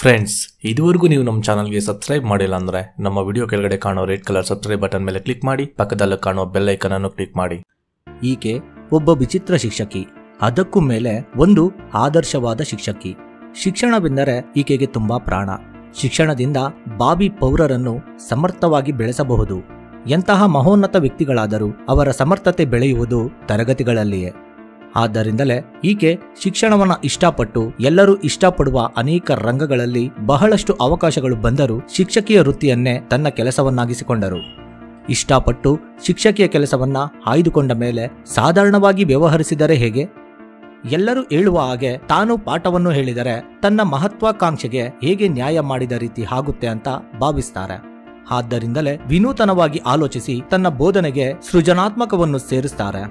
friends ಇದುವರೆಗೂ ನೀವು ನಮ್ಮ ಚಾನಲ್ಗೆ ಸಬ್ಸ್ಕ್ರೈಬ್ ಮಾಡಿಲ್ಲ ಅಂದ್ರೆ ನಮ್ಮ ವಿಡಿಯೋ ಕೆಳಗಡೆ ಕಾಣೋ ರೆಡ್ ಕಲರ್ ಸಬ್ಸ್ಕ್ರೈಬ್ ಬಟನ್ ಮೇಲೆ ಕ್ಲಿಕ್ ಮಾಡಿ ಪಕ್ಕದಲ್ಲಿ ಕಾಣೋ ಬೆಲ್ ಐಕನ್ ಅನ್ನು ಕ್ಲಿಕ್ ಮಾಡಿ ಈಕೆ ಒಬ್ಬ ವಿಚಿತ್ರ ಶಿಕ್ಷಕಿ ಅದಕ್ಕೂ ಮೇಲೆ ಒಂದು ಆದರ್ಶವಾದ ಶಿಕ್ಷಕಿ ಶಿಕ್ಷಣವೆಂದರೆ ಈಕೆಗೆ ತುಂಬಾ ಪ್ರಾಣ ಶಿಕ್ಷಣದಿಂದ ಬಾಬಿ ಪೌರರನ್ನು ಸಮರ್ಥವಾಗಿ ಬೆಳೆಸಬಹುದು ಎಂತಹ ಮಹೋನ್ನತ ವ್ಯಕ್ತಿಗಳಾದರೂ ಅವರ ಸಮರ್ಥತೆ ಬೆಳೆಯುವುದು ತರಗತಿಗಳಲ್ಲಿಯೇ ಆದ್ದರಿಂದಲೇ ಈಕೆ ಶಿಕ್ಷಣವನ್ನ ಇಷ್ಟಪಟ್ಟು ಎಲ್ಲರೂ ಇಷ್ಟಪಡುವ ಅನೇಕ ರಂಗಗಳಲ್ಲಿ ಬಹಳಷ್ಟು ಅವಕಾಶಗಳು ಬಂದರೂ ಶಿಕ್ಷಕಿಯ ವೃತ್ತಿಯನ್ನೇ ತನ್ನ ಕೆಲಸವನ್ನಾಗಿಸಿಕೊಂಡರು ಇಷ್ಟಪಟ್ಟು ಶಿಕ್ಷಕಿಯ ಕೆಲಸವನ್ನ ಆಯ್ದುಕೊಂಡ ಮೇಲೆ ಸಾಧಾರಣವಾಗಿ ವ್ಯವಹರಿಸಿದರೆ ಹೇಗೆ ಎಲ್ಲರೂ ಹೇಳುವ ಹಾಗೆ ತಾನು ಪಾಠವನ್ನು ಹೇಳಿದರೆ ತನ್ನ ಮಹತ್ವಾಕಾಂಕ್ಷೆಗೆ ಹೇಗೆ ನ್ಯಾಯ ಮಾಡಿದ ರೀತಿ ಆಗುತ್ತೆ ಅಂತ ಭಾವಿಸ್ತಾರೆ ಆದ್ದರಿಂದಲೇ ವಿನೂತನವಾಗಿ ಆಲೋಚಿಸಿ ತನ್ನ ಬೋಧನೆಗೆ ಸೃಜನಾತ್ಮಕವನ್ನು ಸೇರಿಸ್ತಾರೆ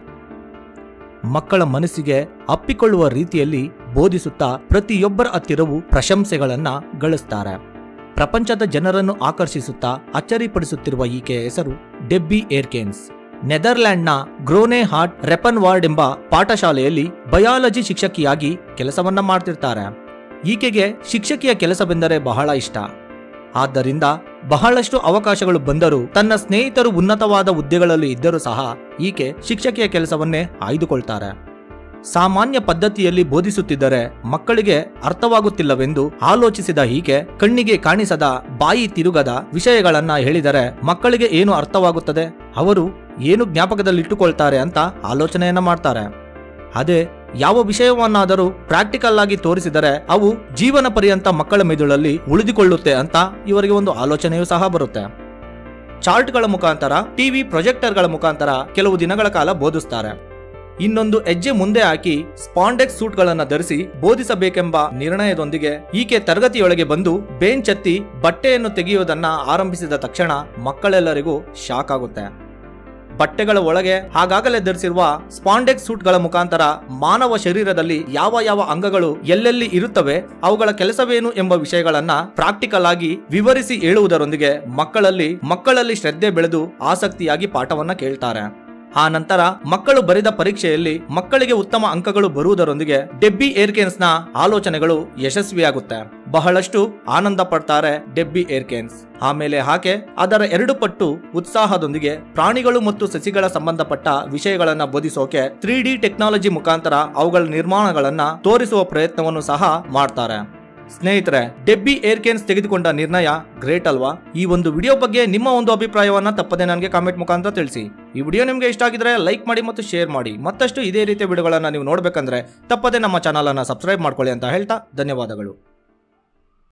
ಮಕ್ಕಳ ಮನಸ್ಸಿಗೆ ಅಪ್ಪಿಕೊಳ್ಳುವ ರೀತಿಯಲ್ಲಿ ಬೋಧಿಸುತ್ತಾ ಪ್ರತಿಯೊಬ್ಬರ ಹತ್ತಿರವೂ ಪ್ರಶಂಸೆಗಳನ್ನ ಗಳಿಸ್ತಾರೆ ಪ್ರಪಂಚದ ಜನರನ್ನು ಆಕರ್ಷಿಸುತ್ತಾ ಅಚ್ಚರಿಪಡಿಸುತ್ತಿರುವ ಈಕೆಯ ಹೆಸರು ಡೆಬ್ಬಿ ಏರ್ಕೆನ್ಸ್ ನೆದರ್ಲ್ಯಾಂಡ್ನ ಗ್ರೋನೆ ಹಾರ್ಟ್ ರೆಪನ್ ವಾರ್ಡ್ ಎಂಬ ಪಾಠಶಾಲೆಯಲ್ಲಿ ಬಯಾಲಜಿ ಶಿಕ್ಷಕಿಯಾಗಿ ಕೆಲಸವನ್ನ ಮಾಡ್ತಿರ್ತಾರೆ ಈಕೆಗೆ ಶಿಕ್ಷಕಿಯ ಕೆಲಸವೆಂದರೆ ಬಹಳ ಇಷ್ಟ ಆದ್ದರಿಂದ ಬಹಳಷ್ಟು ಅವಕಾಶಗಳು ಬಂದರೂ ತನ್ನ ಸ್ನೇಹಿತರು ಉನ್ನತವಾದ ಹುದ್ದೆಗಳಲ್ಲಿ ಇದ್ದರೂ ಸಹ ಈಕೆ ಶಿಕ್ಷಕಿಯ ಕೆಲಸವನ್ನೇ ಆಯ್ದುಕೊಳ್ತಾರೆ ಸಾಮಾನ್ಯ ಪದ್ಧತಿಯಲ್ಲಿ ಬೋಧಿಸುತ್ತಿದ್ದರೆ ಮಕ್ಕಳಿಗೆ ಅರ್ಥವಾಗುತ್ತಿಲ್ಲವೆಂದು ಆಲೋಚಿಸಿದ ಈಕೆ ಕಣ್ಣಿಗೆ ಕಾಣಿಸದ ಬಾಯಿ ತಿರುಗದ ವಿಷಯಗಳನ್ನ ಹೇಳಿದರೆ ಮಕ್ಕಳಿಗೆ ಏನು ಅರ್ಥವಾಗುತ್ತದೆ ಅವರು ಏನು ಜ್ಞಾಪಕದಲ್ಲಿಟ್ಟುಕೊಳ್ತಾರೆ ಅಂತ ಆಲೋಚನೆಯನ್ನ ಮಾಡ್ತಾರೆ ಅದೇ ಯಾವ ವಿಷಯವನ್ನಾದರೂ ಪ್ರಾಕ್ಟಿಕಲ್ ಆಗಿ ತೋರಿಸಿದರೆ ಅವು ಜೀವನ ಪರ್ಯಂತ ಮಕ್ಕಳ ಮೆದುಳಲ್ಲಿ ಉಳಿದುಕೊಳ್ಳುತ್ತೆ ಅಂತ ಇವರಿಗೆ ಒಂದು ಆಲೋಚನೆಯೂ ಸಹ ಬರುತ್ತೆ ಚಾರ್ಟ್ಗಳ ಮುಖಾಂತರ ಟಿವಿ ಪ್ರೊಜೆಕ್ಟರ್ಗಳ ಮುಖಾಂತರ ಕೆಲವು ದಿನಗಳ ಕಾಲ ಬೋಧಿಸ್ತಾರೆ ಇನ್ನೊಂದು ಹೆಜ್ಜೆ ಮುಂದೆ ಹಾಕಿ ಸ್ಪಾಂಡೆಕ್ಸ್ ಸೂಟ್ಗಳನ್ನು ಧರಿಸಿ ಬೋಧಿಸಬೇಕೆಂಬ ನಿರ್ಣಯದೊಂದಿಗೆ ಈಕೆ ತರಗತಿಯೊಳಗೆ ಬಂದು ಬೆಂಚ್ ಎತ್ತಿ ಬಟ್ಟೆಯನ್ನು ತೆಗೆಯುವುದನ್ನ ಆರಂಭಿಸಿದ ತಕ್ಷಣ ಮಕ್ಕಳೆಲ್ಲರಿಗೂ ಶಾಕ್ ಆಗುತ್ತೆ ಬಟ್ಟೆಗಳ ಒಳಗೆ ಆಗಾಗಲೇ ಧರಿಸಿರುವ ಸ್ಪಾಂಡೆಕ್ಸ್ ಸೂಟ್ಗಳ ಮುಖಾಂತರ ಮಾನವ ಶರೀರದಲ್ಲಿ ಯಾವ ಯಾವ ಅಂಗಗಳು ಎಲ್ಲೆಲ್ಲಿ ಇರುತ್ತವೆ ಅವುಗಳ ಕೆಲಸವೇನು ಎಂಬ ವಿಷಯಗಳನ್ನ ಪ್ರಾಕ್ಟಿಕಲ್ ಆಗಿ ವಿವರಿಸಿ ಹೇಳುವುದರೊಂದಿಗೆ ಮಕ್ಕಳಲ್ಲಿ ಮಕ್ಕಳಲ್ಲಿ ಶ್ರದ್ಧೆ ಬೆಳೆದು ಆಸಕ್ತಿಯಾಗಿ ಪಾಠವನ್ನ ಕೇಳ್ತಾರೆ ಆ ನಂತರ ಮಕ್ಕಳು ಬರೆದ ಪರೀಕ್ಷೆಯಲ್ಲಿ ಮಕ್ಕಳಿಗೆ ಉತ್ತಮ ಅಂಕಗಳು ಬರುವುದರೊಂದಿಗೆ ಡೆಬ್ಬಿ ಏರ್ಕೆನ್ಸ್ ನ ಆಲೋಚನೆಗಳು ಯಶಸ್ವಿಯಾಗುತ್ತೆ ಬಹಳಷ್ಟು ಆನಂದ ಪಡ್ತಾರೆ ಡೆಬ್ಬಿ ಏರ್ಕೆನ್ಸ್ ಆಮೇಲೆ ಆಕೆ ಅದರ ಎರಡು ಪಟ್ಟು ಉತ್ಸಾಹದೊಂದಿಗೆ ಪ್ರಾಣಿಗಳು ಮತ್ತು ಸಸಿಗಳ ಸಂಬಂಧಪಟ್ಟ ವಿಷಯಗಳನ್ನ ಬೋಧಿಸೋಕೆ ತ್ರೀ ಡಿ ಟೆಕ್ನಾಲಜಿ ಮುಖಾಂತರ ಅವುಗಳ ನಿರ್ಮಾಣಗಳನ್ನ ತೋರಿಸುವ ಪ್ರಯತ್ನವನ್ನು ಸಹ ಮಾಡ್ತಾರೆ ಸ್ನೇಹಿತರೆ ಡೆಬ್ಬಿ ಏರ್ಕೆನ್ಸ್ ತೆಗೆದುಕೊಂಡ ನಿರ್ಣಯ ಗ್ರೇಟ್ ಅಲ್ವಾ ಈ ಒಂದು ವಿಡಿಯೋ ಬಗ್ಗೆ ನಿಮ್ಮ ಒಂದು ಅಭಿಪ್ರಾಯವನ್ನ ತಪ್ಪದೆ ನನಗೆ ಕಾಮೆಂಟ್ ಮುಖಾಂತರ ತಿಳಿಸಿ ಈ ವಿಡಿಯೋ ನಿಮಗೆ ಇಷ್ಟ ಆಗಿದ್ರೆ ಲೈಕ್ ಮಾಡಿ ಮತ್ತು ಶೇರ್ ಮಾಡಿ ಮತ್ತಷ್ಟು ಇದೇ ರೀತಿಯ ವಿಡಿಯೋಗಳನ್ನ ನೀವು ನೋಡ್ಬೇಕಂದ್ರೆ ತಪ್ಪದೆ ನಮ್ಮ ಚಾನಲ್ ಅನ್ನ ಸಬ್ಸ್ಕ್ರೈಬ್ ಮಾಡ್ಕೊಳ್ಳಿ ಅಂತ ಹೇಳ್ತಾ ಧನ್ಯವಾದಗಳು